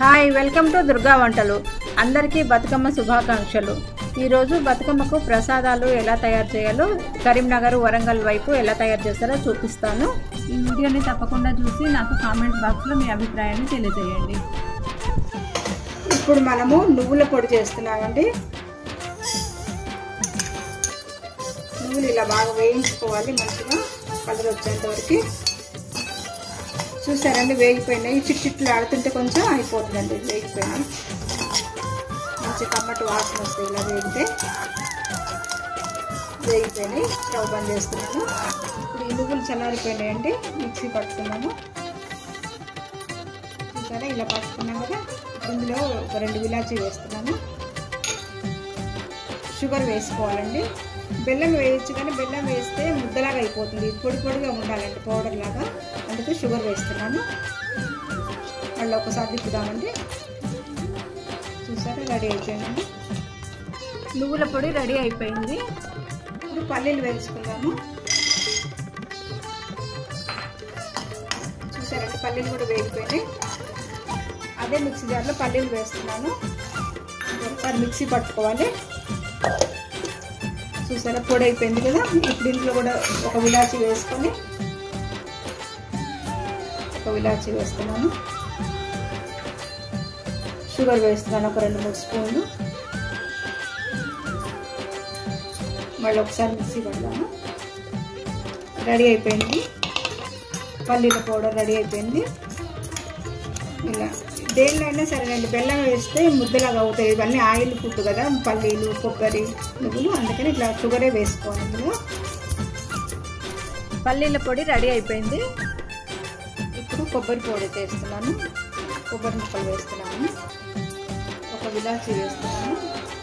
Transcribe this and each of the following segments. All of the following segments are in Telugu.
హాయ్ వెల్కమ్ టు దుర్గా వంటలు అందరికీ బతుకమ్మ శుభాకాంక్షలు ఈరోజు బతుకమ్మకు ప్రసాదాలు ఎలా తయారు చేయాలో కరీంనగర్ వరంగల్ వైపు ఎలా తయారు చేస్తారో చూపిస్తాను ఈ వీడియోని తప్పకుండా చూసి నాకు కామెంట్ బాక్స్లో మీ అభిప్రాయాన్ని తెలియజేయండి ఇప్పుడు మనము నువ్వుల పొడి చేస్తున్నామండి నువ్వులు ఇలా బాగా వేయించుకోవాలి మంచిగా కలర్ వచ్చేంత వరకు చూసారండి వేగిపోయినాయి చిట్ చిట్లు ఆడుతుంటే కొంచెం అయిపోతుందండి వేగిపోయినాయి మంచి కమ్మటి వాసన వస్తాయి ఇలా వేగితే వేగిపోయినాయి స్టవ్ బంద్ చేస్తున్నాను ఇప్పుడు ఈ నువ్వులు చల్లారిపోయినాయండి మిక్సీ పట్టుకున్నాము చూసారా ఇలా పట్టుకున్నాం కదా ఇందులో ఒక రెండు విలాచీ వేస్తున్నాను షుగర్ వేసుకోవాలండి బెల్లం వేయచ్చు కానీ బెల్లం వేస్తే ముద్దలాగా అయిపోతుంది పొడి పొడిగా ఉండాలండి పౌడర్ లాగా అందుకే షుగర్ వేస్తున్నాను మళ్ళీ ఒకసారి తిప్పుదామండి చూసారా రెడీ అయిపోయిందండి నువ్వుల పొడి రెడీ అయిపోయింది ఇప్పుడు పల్లీలు వేసుకుందాము చూసారండి పల్లీలు కూడా వేగిపోయినాయి అదే మిక్సీ జార్లో పల్లీలు వేస్తున్నాను ఒకసారి మిక్సీ పట్టుకోవాలి చూసారా పొడి అయిపోయింది కదా ఇప్పుడు ఇంట్లో కూడా ఒక విలాచి వేసుకొని ఒక విలాచి వేస్తున్నాను షుగర్ వేస్తున్నాను ఒక రెండు మూడు స్పూన్లు మళ్ళీ ఒకసారి మిక్సీ పడదాము రెడీ అయిపోయింది పల్లీల పౌడర్ రెడీ అయిపోయింది ఇలా దేనిలో అయినా సరేనండి బెల్లం వేస్తే ముద్దలాగా అవుతాయి ఇవన్నీ ఆయిల్ ఫుడ్ కదా పల్లీలు కొబ్బరి నువ్వులు అందుకని ఇట్లా షుగరే వేసుకోవాలి ఇందులో పల్లీల పొడి రెడీ అయిపోయింది ఇప్పుడు కొబ్బరి పొడి చేస్తున్నాను కొబ్బరి ముక్కలు వేస్తున్నాను ఒక విలాచి వేస్తున్నాను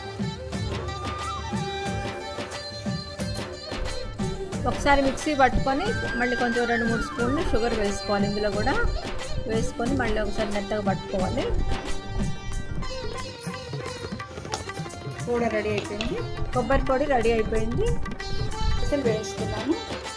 ఒకసారి మిక్సీ పట్టుకొని మళ్ళీ కొంచెం రెండు మూడు స్పూన్లు షుగర్ వేసుకోవాలి ఇందులో కూడా వేసుకొని మళ్ళీ ఒకసారి మెత్తగా పట్టుకోవాలి కూడా రెడీ అయిపోయింది కొబ్బరి పొడి రెడీ అయిపోయింది అసలు వేస్తున్నాను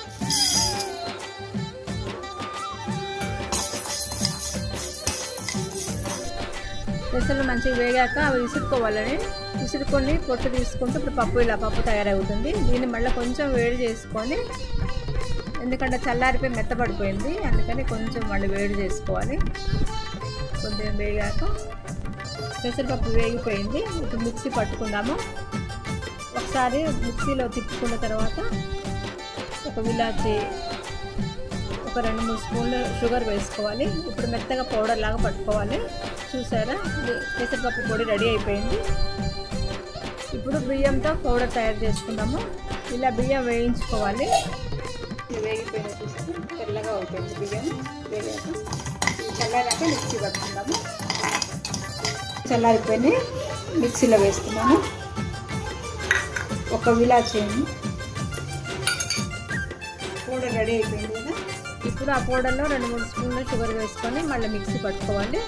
పెసలు మంచిగా వేగాక అవి విసురుకోవాలని విసురుకొని పొట్టు తీసుకుంటే ఇప్పుడు పప్పు ఇలా పప్పు తయారవుతుంది దీన్ని మళ్ళీ కొంచెం వేడి చేసుకొని ఎందుకంటే చల్లారిపోయి మెత్తపడిపోయింది అందుకని కొంచెం మళ్ళీ వేడి చేసుకోవాలి కొంచెం వేగాక పెసరపప్పు వేగిపోయింది ఇప్పుడు మిక్సీ పట్టుకుందాము ఒకసారి మిక్సీలో తిప్పుకున్న తర్వాత ఒక విలాచి ఒక రెండు మూడు స్పూన్లు షుగర్ వేసుకోవాలి ఇప్పుడు మెత్తగా పౌడర్ లాగా పట్టుకోవాలి చూసారా పెసరపప్పు పొడి రెడీ అయిపోయింది ఇప్పుడు బియ్యంతో పౌడర్ తయారు చేసుకుందాము ఇలా బియ్యం వేయించుకోవాలి వేగిపోయిన చూసాను తెల్లగా అవుతుంది బియ్యం వేగాక చల్లారాక మిక్సీ పట్టుకుందాము చల్లారిపోయినాయి మిక్సీలో వేస్తున్నాను ఒక విలాచి పౌడర్ రెడీ అయిపోయింది కదా ఇప్పుడు ఆ పౌడర్లో రెండు మూడు స్పూన్లు షుగర్ వేసుకొని మళ్ళీ మిక్సీ పట్టుకోవాలి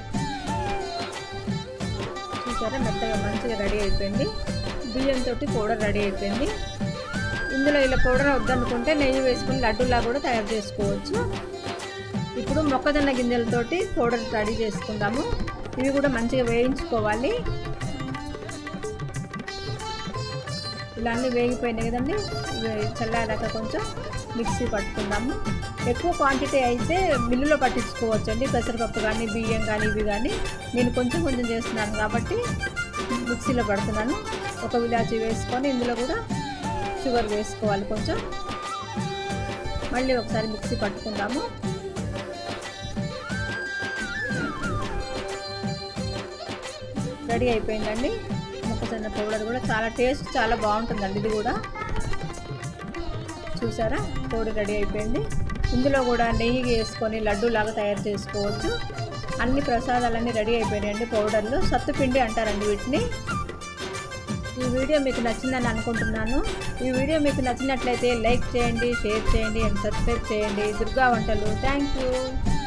చూసారా మెత్తగా మంచిగా రెడీ అయిపోయింది బియ్యంతో పౌడర్ రెడీ అయిపోయింది ఇందులో ఇలా పౌడర్ వద్దనుకుంటే నెయ్యి వేసుకుని లడ్డూలా కూడా తయారు చేసుకోవచ్చు ఇప్పుడు మొక్కజొన్న గింజలతోటి పౌడర్ రెడీ చేసుకుందాము ఇవి కూడా మంచిగా వేయించుకోవాలి ఇలా అన్నీ వేగిపోయినాయి కదండి ఇవి చల్లారాక కొంచెం మిక్సీ పట్టుకుందాము ఎక్కువ క్వాంటిటీ అయితే మిల్లులో పట్టించుకోవచ్చు అండి పెసరపప్పు కానీ బియ్యం కానీ ఇవి కానీ నేను కొంచెం కొంచెం చేస్తున్నాను కాబట్టి మిక్సీలో పడుతున్నాను ఒక విలాచి వేసుకొని ఇందులో కూడా షుగర్ వేసుకోవాలి కొంచెం మళ్ళీ ఒకసారి మిక్సీ పట్టుకుందాము రెడీ అయిపోయిందండి మొక్కజొన్న పౌడర్ కూడా చాలా టేస్ట్ చాలా బాగుంటుందండి ఇది కూడా చూసారా పౌడర్ రెడీ అయిపోయింది ఇందులో కూడా నెయ్యి వేసుకొని లడ్డు లాగా తయారు చేసుకోవచ్చు అన్ని ప్రసాదాలన్నీ రెడీ అయిపోయినాయండి పౌడర్లు సత్తుపిండి అంటారండి వీటిని ఈ వీడియో మీకు నచ్చిందని అనుకుంటున్నాను ఈ వీడియో మీకు నచ్చినట్లయితే లైక్ చేయండి షేర్ చేయండి అండ్ సబ్స్క్రైబ్ చేయండి దుర్గా వంటలు థ్యాంక్ యూ